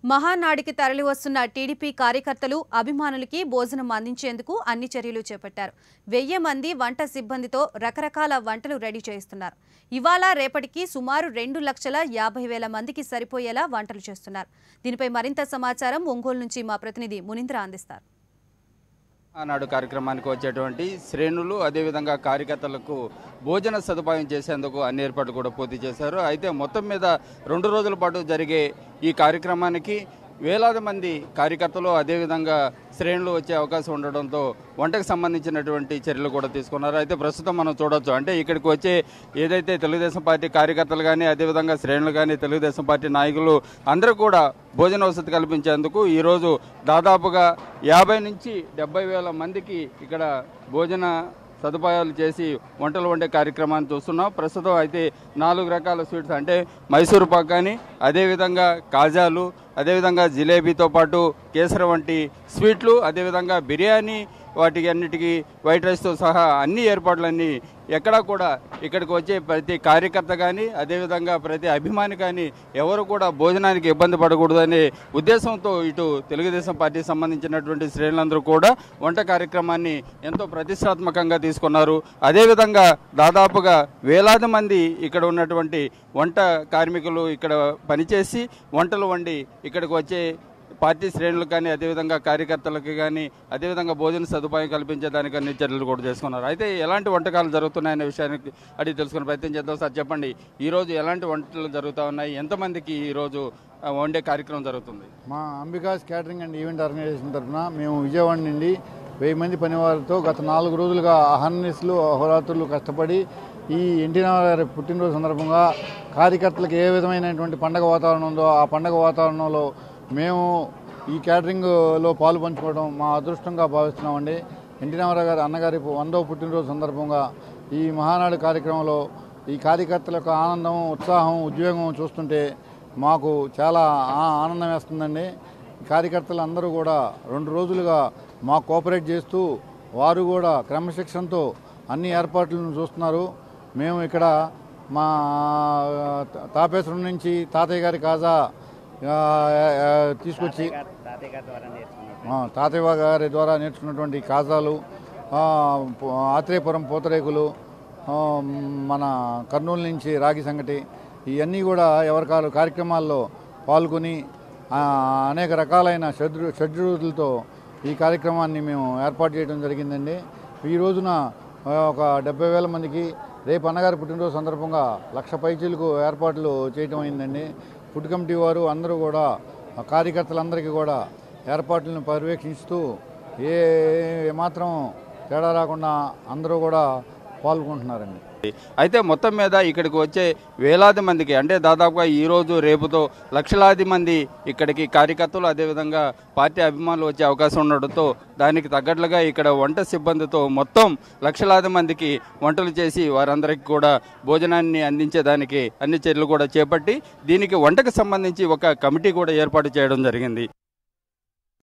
మహానాడికి తరలివస్తున్న TDP కార్యకర్తలు అభిమానులకి భోజనం అందించేందుకు అన్ని చర్యలు చేపట్టారు వెయ్యి మంది వంట సిబ్బందితో రకరకాల వంటలు రెడీ చేస్తున్నారు ఇవాళ రేపటికి సుమారు రెండు లక్షల యాభై వేల మందికి సరిపోయేలా వంటలు చేస్తున్నారు దీనిపై మరింత సమాచారం ఒంగోలు నుంచి మా ప్రతినిధి మునీంద్ర అందిస్తారు ఆనాడు కార్యక్రమానికి వచ్చేటువంటి శ్రేణులు అదేవిధంగా కార్యకర్తలకు భోజన సదుపాయం చేసేందుకు అన్ని ఏర్పాట్లు కూడా పూర్తి చేశారు అయితే మొత్తం మీద రెండు రోజుల పాటు జరిగే ఈ కార్యక్రమానికి వేలాది మంది కార్యకర్తలు అదేవిధంగా శ్రేణులు వచ్చే అవకాశం ఉండడంతో వంటకు సంబంధించినటువంటి చర్యలు కూడా తీసుకున్నారు అయితే ప్రస్తుతం మనం చూడొచ్చు అంటే ఇక్కడికి వచ్చే ఏదైతే తెలుగుదేశం పార్టీ కార్యకర్తలు కానీ అదేవిధంగా శ్రేణులు కానీ తెలుగుదేశం పార్టీ నాయకులు అందరూ కూడా భోజన వసతి కల్పించేందుకు ఈరోజు దాదాపుగా యాభై నుంచి డెబ్బై వేల మందికి ఇక్కడ భోజన సదుపాయాలు చేసి వంటలు వండే కార్యక్రమాన్ని చూస్తున్నాం ప్రస్తుతం అయితే నాలుగు రకాల స్వీట్స్ అంటే మైసూరు పాక్ కానీ అదేవిధంగా కాజాలు అదేవిధంగా జిలేబీతో పాటు కేసర వంటి స్వీట్లు అదేవిధంగా బిర్యానీ వాటికి అన్నిటికీ వైట్ రైస్తో సహా అన్ని ఏర్పాట్లన్నీ ఎక్కడా కూడా ఇక్కడికి వచ్చే ప్రతి కార్యకర్త కానీ అదేవిధంగా ప్రతి అభిమాని కానీ ఎవరు కూడా భోజనానికి ఇబ్బంది పడకూడదనే ఉద్దేశంతో ఇటు తెలుగుదేశం పార్టీకి సంబంధించినటువంటి శ్రేణులందరూ కూడా వంట కార్యక్రమాన్ని ఎంతో ప్రతిష్టాత్మకంగా తీసుకున్నారు అదేవిధంగా దాదాపుగా వేలాది మంది ఇక్కడ ఉన్నటువంటి వంట కార్మికులు ఇక్కడ పనిచేసి వంటలు వండి ఇక్కడికి వచ్చే పార్టీ శ్రేణులకు కానీ అదేవిధంగా కార్యకర్తలకు కానీ అదేవిధంగా భోజన సదుపాయం కల్పించేదానికి అన్ని చర్యలు కూడా చేసుకున్నారు అయితే ఎలాంటి వంటకాలు జరుగుతున్నాయనే విషయానికి అడిగి తెలుసుకునే ప్రయత్నం చేద్దాం సార్ చెప్పండి ఈరోజు ఎలాంటి వంటలు జరుగుతూ ఉన్నాయి ఎంతమందికి ఈరోజు ఆ, వండే కార్యక్రమం జరుగుతుంది మా Ambika's catering and event organisation తరఫున మేము విజయవాడ నుండి వెయ్యి మంది పనివారితో గత నాలుగు రోజులుగా అహర్నిస్లు అహోరాత్రులు కష్టపడి ఈ ఎన్టీ రామారావు గారి పుట్టినరోజు సందర్భంగా కార్యకర్తలకు ఏ విధమైనటువంటి పండగ వాతావరణం ఉందో ఆ పండగ వాతావరణంలో మేము ఈ క్యాటరింగ్లో పాలు పంచుకోవడం మా అదృష్టంగా భావిస్తున్నామండి ఎన్టీ రామారావు గారి అన్నగారి వందవ పుట్టినరోజు సందర్భంగా ఈ మహానాడు కార్యక్రమంలో ఈ కార్యకర్తల యొక్క ఆనందం ఉత్సాహం ఉద్యోగం చూస్తుంటే మాకు చాలా ఆ- ఆనందం వేస్తుందండి కార్యకర్తలు అందరూ కూడా రెండు రోజులుగా మాకు కోఆపరేట్ చేస్తూ వారు కూడా క్రమశిక్షణతో అన్ని ఏర్పాట్లను చూస్తున్నారు మేము ఇక్కడ మా తా- తాపేశ్వరం నుంచి తాతయ్య గారి కాజా ఆ, ఆ, తీసుకొచ్చి ఆ, తాతయ్య గారి ద్వారా నేర్చుకున్నటువంటి కాజాలు ఆ, ప- ఆత్రేయపురం పూతరేకులు ఆ, మన కర్నూలు నుంచి రాగి సంగటి ఇవన్నీ కూడా ఎవరికాలు కార్యక్రమాల్లో పాల్గొని ఆ, అనేక రకాలైన షడ్రు షడ్రుతులతో ఈ కార్యక్రమాన్ని మేము ఏర్పాటు చేయడం జరిగిందండి ఈ రోజున ఆ, ఒక డెబ్బై వేల మందికి రేపు అన్నగారి పుట్టినరోజు సందర్భంగా లక్ష పైచీలకు ఏర్పాట్లు చేయటం అయిందండి ఫుడ్ కమిటీ వారు అందరూ కూడా ఆ కార్యకర్తలందరికీ కూడా ఏర్పాట్లను పర్యవేక్షిస్తూ ఏ మాత్రం తేడా రాకుండా అందరూ కూడా పాల్గొంటున్నారండి అయితే మొత్తం మీద ఇక్కడికి వచ్చే వేలాది మందికి అంటే దాదాపుగా ఈ రోజు రేపుతో లక్షలాది మంది ఇక్కడికి కార్యకర్తలు అదేవిధంగా పార్టీ అభిమానులు వచ్చే అవకాశం ఉండడంతో దానికి తగ్గట్లుగా ఇక్కడ వంట సిబ్బందితో మొత్తం లక్షలాది మందికి వంటలు చేసి వారందరికీ కూడా భోజనాన్ని అందించేదానికి అన్ని చర్యలు కూడా చేపట్టి దీనికి వంటకు సంబంధించి ఒక కమిటీ కూడా ఏర్పాటు చేయడం జరిగింది